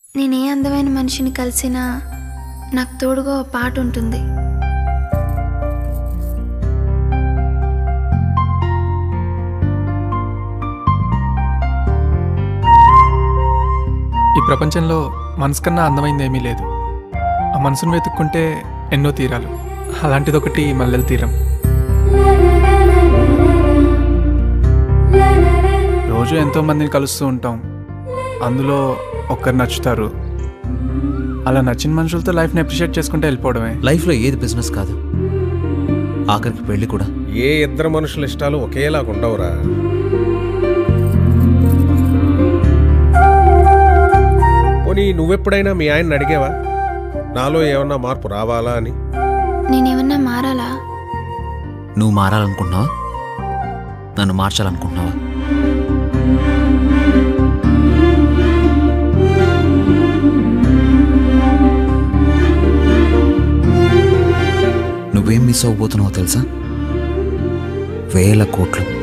నేనే అందమైన మనిషిని కలిసినా నాకు తోడుగా ఓ పాట ఉంటుంది ఈ ప్రపంచంలో మనసు కన్నా అందమైంది ఏమీ లేదు ఆ మనసును వెతుక్కుంటే ఎన్నో తీరాలు అలాంటిదొకటి మల్లెల తీరం రోజు ఎంతో మందిని కలుస్తూ ఉంటాం అందులో ఒక్కరు నచ్చుతారు అలా నచ్చిన మనుషులతో లైఫ్ని అప్రిషియేట్ చేసుకుంటే వెళ్ళిపోవడమే లైఫ్లో ఏది బిజినెస్ కాదు ఆఖరికి పెళ్లి కూడా ఏ ఇద్దరు మనుషుల ఇష్టాలు ఒకేలాగా ఉండవురా పోనీ నువ్వెప్పుడైనా మీ ఆయన్ని అడిగేవా నాలో ఏమన్నా మార్పు రావాలా అని నేనేమన్నా మారాలా నువ్వు మారాలనుకుంటున్నావా నన్ను మార్చాలనుకుంటున్నావా నువ్వేం మిస్ అవ్వబోతున్నావో తెలుసా వేల కోట్లు